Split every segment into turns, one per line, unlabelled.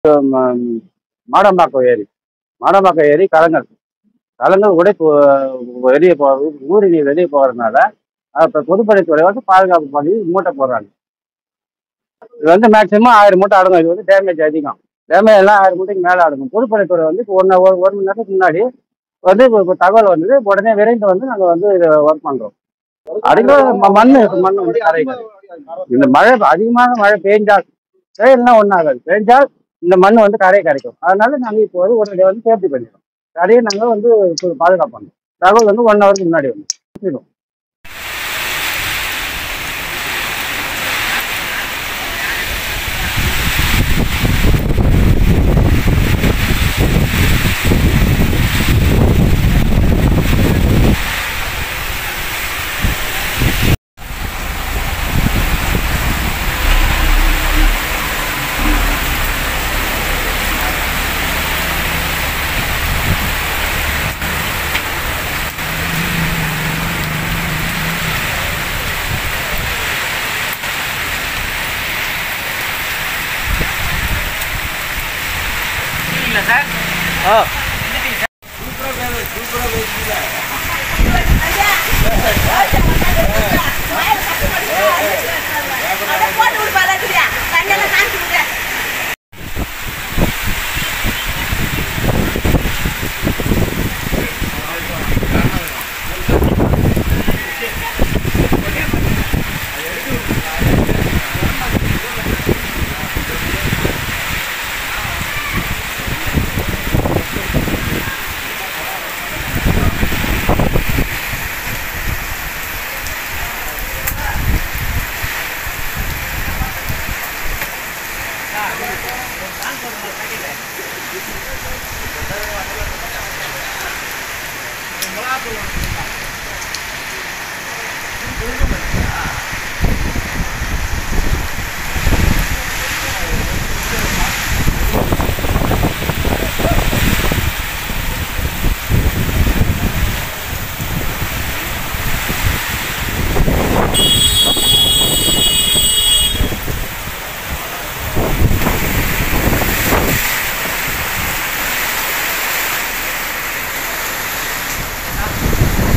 ம- மாடம்பாக்கம் ஏரி மாடம்பாக்கம் ஏரி கலங்கல் கலங்கல் உடை வெளியே போ ஊறி நீர் வெளியே போகிறதுனால இப்போ பொதுப்பணித்துறை வந்து பாதுகாப்பு பண்ணி மூட்டை போடுறாங்க இது வந்து மேக்சிமம் ஆயிரம் மூட்டை அடங்கும் இது வந்து டேமேஜ் அதிகம் டேமேஜ் எல்லாம் ஆயிரம் மூட்டைக்கு மேலே அடங்கும் பொதுப்பணித்துறை வந்து இப்போ ஒன்று ஒரு ஒரு மணி நேரத்துக்கு முன்னாடி வந்து இப்போ இப்போ தகவல் வந்தது உடனே விரைந்து வந்து நாங்கள் வந்து இதை ஒர்க் பண்ணுறோம் அடிக்கிற மண் மண் வந்து கரைக்காது இந்த மழை அதிகமாக மழை பெய்ஞ்சால் பெய்யலாம் ஒன்றும் ஆகாது பெய்ஞ்சால் இந்த மண் வந்து கரையை கரைக்கும் அதனால நாங்கள் இப்போ வந்து உடனே வந்து சேஃப்டி பண்ணிடுறோம் கரையை நாங்கள் வந்து இப்போ பாதுகாப்பு பண்ணுறோம் தகவல் வந்து ஒன் ஹவருக்கு முன்னாடி வந்து சொல்லிடுவோம்.
போட்டு விடுப்பால தண்ணியெல்லாம் காமிச்சு விடுறேன்
ஆ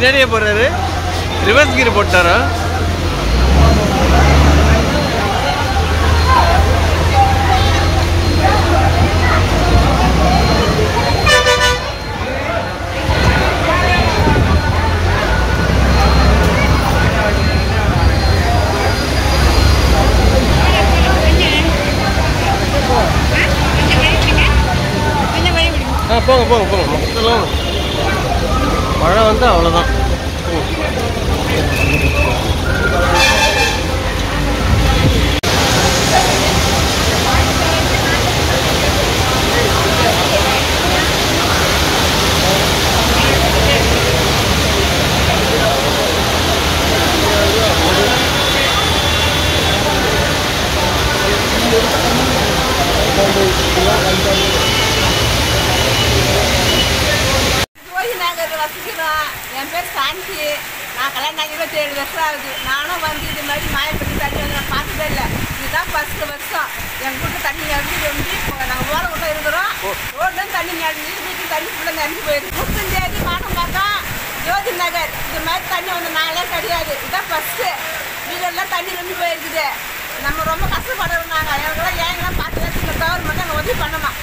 பின்னாடியே போறாரு ரிவர்ஸ் கீர் போட்டாரா ஆ போங்க போங்க போங்க மொத்தம்லாம் மழை வந்து அவ்வளோதான்
போய் நாங்கள் இதில் வசிக்கிறோம் என் பேர் சாந்தி நான் கல்யாணம் ஆகி இருபத்தேழு வருஷம் ஆகுது நானும் வந்து இது மாதிரி மாயப்பட்டி தண்ணி வந்து நான் பார்த்ததே இல்லை இதுதான் ஃபஸ்ட்டு வருஷம் எங்கள் வீட்டு தண்ணி நிறஞ்சி வந்து நாங்கள் ஓர விட்டு இருக்கிறோம் ரோட்லேருந்து தண்ணி நிறஞ்சி வீட்டுக்கு தண்ணி ஃபுல்லாக நிறஞ்சி போயிருக்கு முப்பத்தஞ்சு தேதி மாதம் பார்த்தா ஜோதி நகர் இது மாதிரி தண்ணி வந்து நாங்களே கிடையாது இதுதான் ஃபஸ்ட்டு வீடெல்லாம் தண்ணி நின்று போயிருக்குது நம்ம ரொம்ப கஷ்டப்படுறோம் நாங்கள் எங்களுக்கெல்லாம் ஏங்கெல்லாம் பார்த்து இந்த கவர்மெண்ட் எங்களை உதவி பண்ணணும்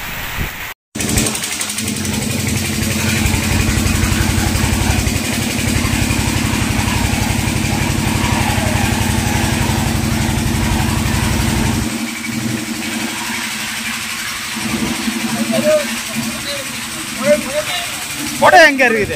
கொடை எங்க இருக்குது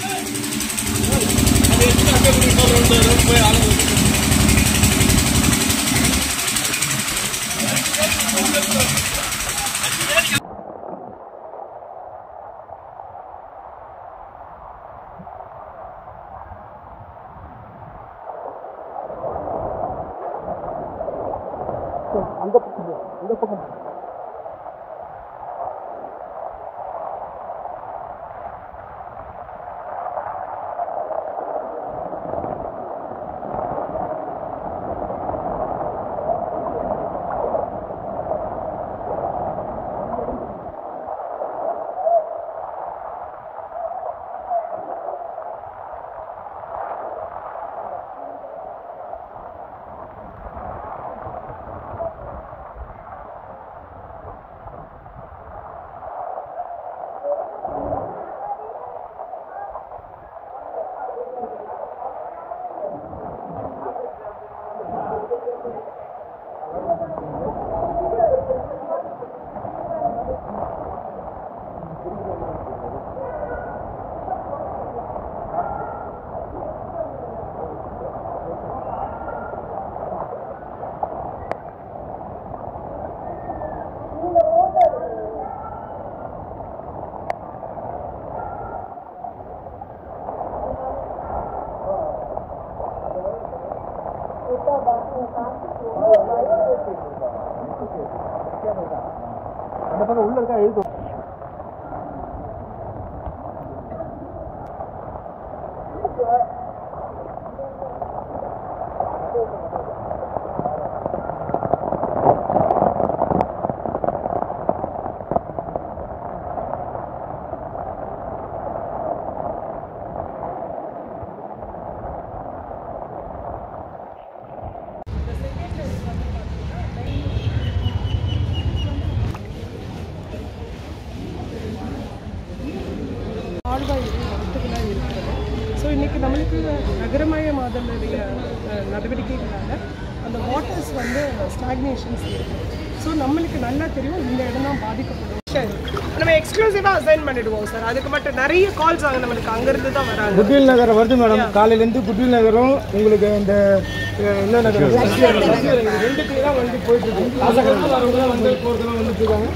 ஆழ்வாயில் வளர்த்துகளாக இருக்கிறது ஸோ இன்றைக்கி நம்மளுக்கு நகரமயமாதலுடைய அஹ், நடவடிக்கைகளால் அந்த வாட்டர்ஸ் வந்து ஸ்டாக்னேஷன்ஸ் இருக்குது ஸோ நம்மளுக்கு நல்லா தெரியும் இந்த இடம் தான் பாதிக்கப்படும் சரி நம்ம எக்ஸ்க்ளூசிவாக அசைன் பண்ணிடுவோம் சார் அதுக்கு மட்டும் நிறைய கால்ஸ் ஆகும் நம்மளுக்கு அங்கேருந்து தான் வராங்க
குட்வில் நகர் வருது மேடம் காலையிலேருந்து குட்வில் நகரும் உங்களுக்கு இந்த அஹ், என்ன நகர் ரெண்டுக்கு தான் வண்டி போயிட்டு இருக்கு வரவங்க தான் வந்து போகிறதுலாம் வந்துட்டு இருக்காங்க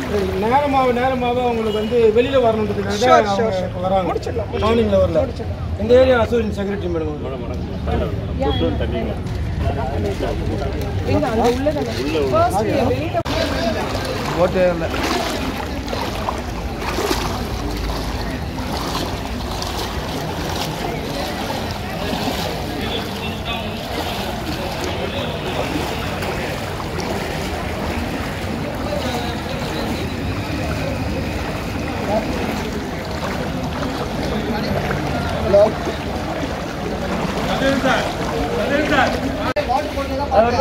நேரமாக நேரமாக அவங்களுக்கு வந்து வெளியில வரணுன்றதுக்காக அவங்க வராங்க மார்னிங்ல வரல இந்த ஏரியா அசோசியேஷன் செக்ரட்டரி மேடம்
எங்க அங்கே உள்ள ஃபர்ஸ்ட் வெளியில
ஓட்டே இல்லை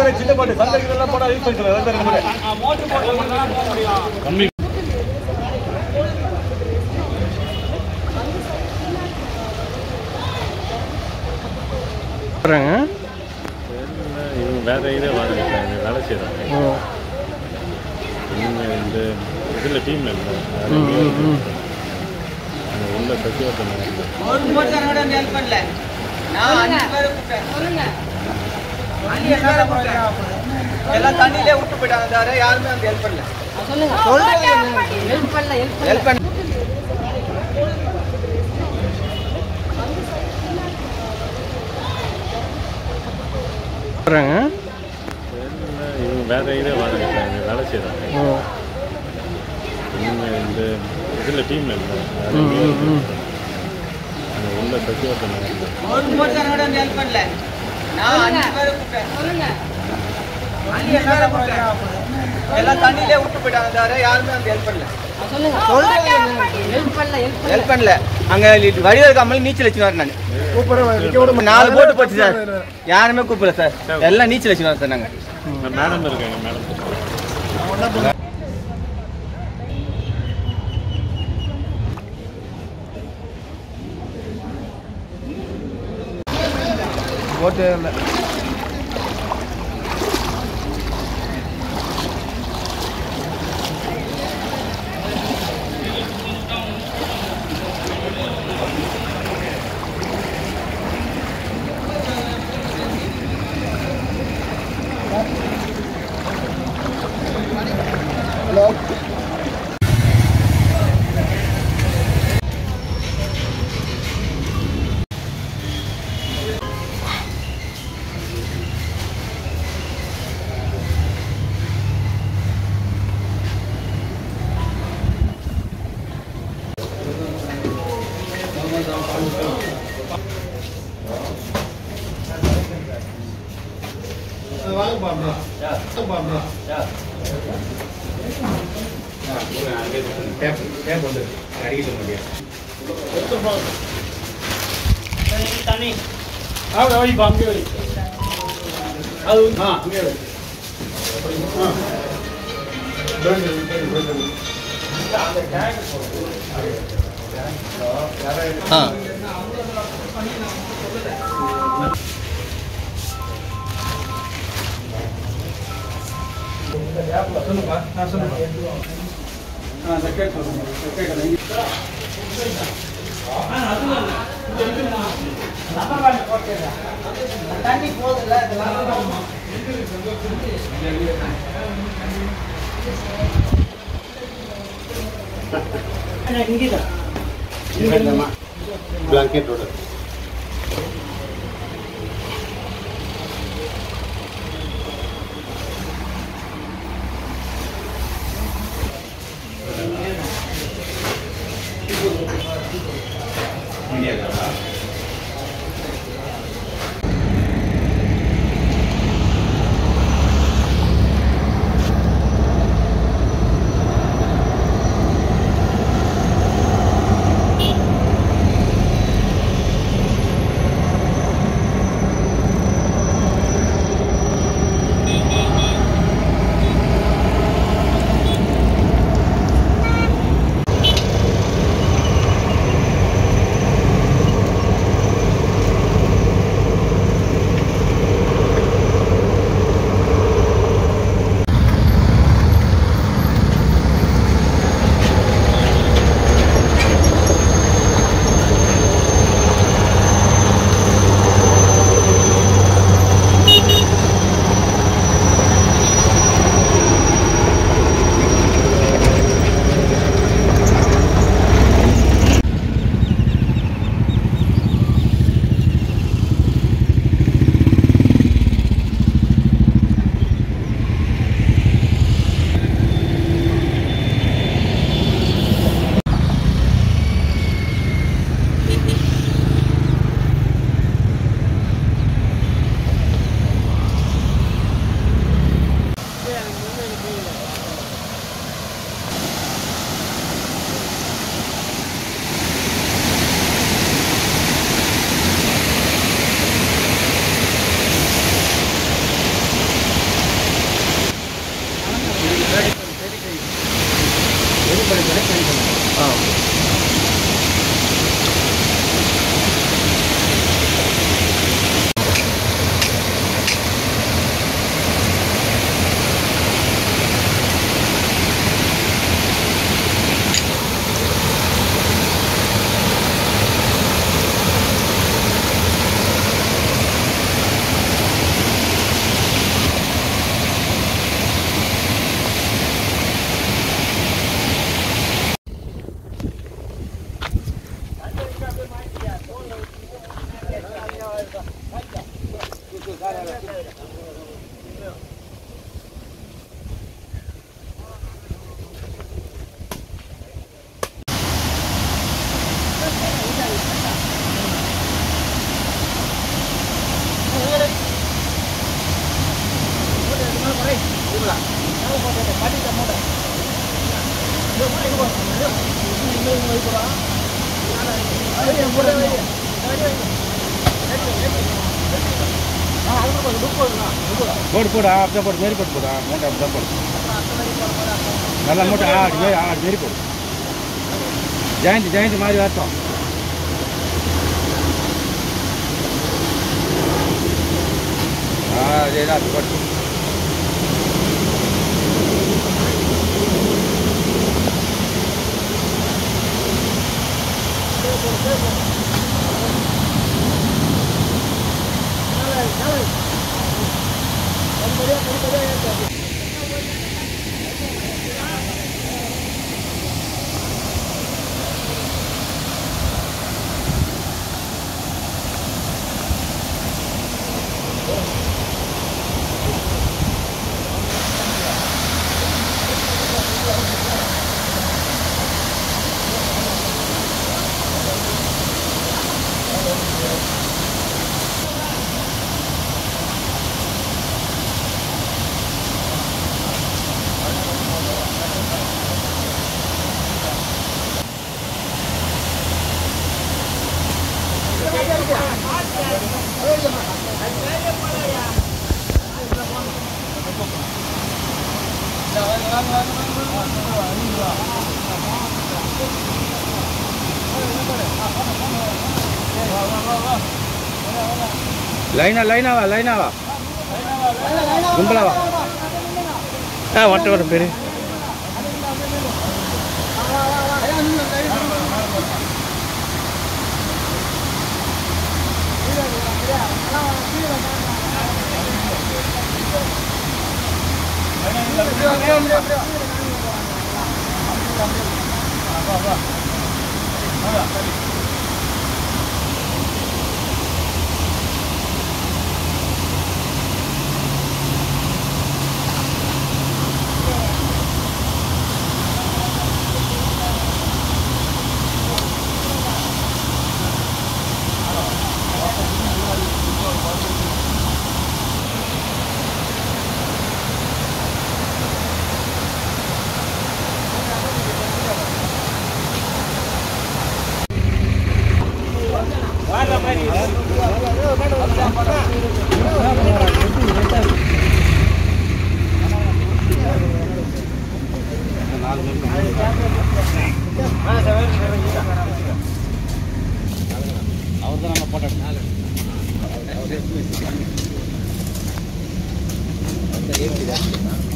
வராங்க
இவங்க வேற இதே வராங்க சார் இங்க வேலை செய்கிறாங்க இவங்க இந்த இதில் டீமில் இல்லை வேற எங்கேயோ இருக்கு. அங்க உள்ள சச்சிவத்தை
எல்லாம் தண்ணியிலே விட்டு போயிட்டாங்க தவிர யாருமே வந்து ஹெல்ப் பண்ணல ஹெல்ப் பண்ண
வராங்க
இவங்க வேற இதே வராங்க சார் இங்க வேலை செய்கிறாங்க இவங்க இந்த இதில் டீமில் இல்லை வேற எங்கேயோ இருக்கு. அங்க உள்ள சச்சிவத்தை
ஒரு மோட்டார் கூட வந்து ஹெல்ப் பண்ணல நான் அஞ்சு பேரை கூப்பிட்டேன் அஞ்சு பேரை கூப்பிட்டேன் எல்லாம் தண்ணியிலே விட்டு போயிட்டாங்க தவிர யாருமே வந்து ஹெல்ப் பண்ணல ஹெல்ப் பண்ணல அங்க வடிவேல் கம்மல் நீச்சல் வச்சுனாரு நான்
கூப்பிட
நாலு போட்டு போச்சு சார் யாருமே கூப்பிடல சார் எல்லாம் நீச்சல் வச்சுனாரு சார் நாங்க
மேடம் இருக்காங்க மேடம்
போட்டு இல்லை
போடு போடு ஆ அப்படியே போடு மாரி போட்டு போடு ஆ மூட்டை அப்படியே போடு நல்லா மூட்டை ஆ அது மாரி ஆ அது மாரி போடு ஜெயந்தி ஜெயந்தி மாதிரி வரட்டும் ஆ அதே தான் அது போட்டு லைனா லைனா வா லைனா வா கும்பலா வா
ஆ வட்ட வர பேர்
அவர் தான் நம்ம போட்டோம்
ஏற்றிதான்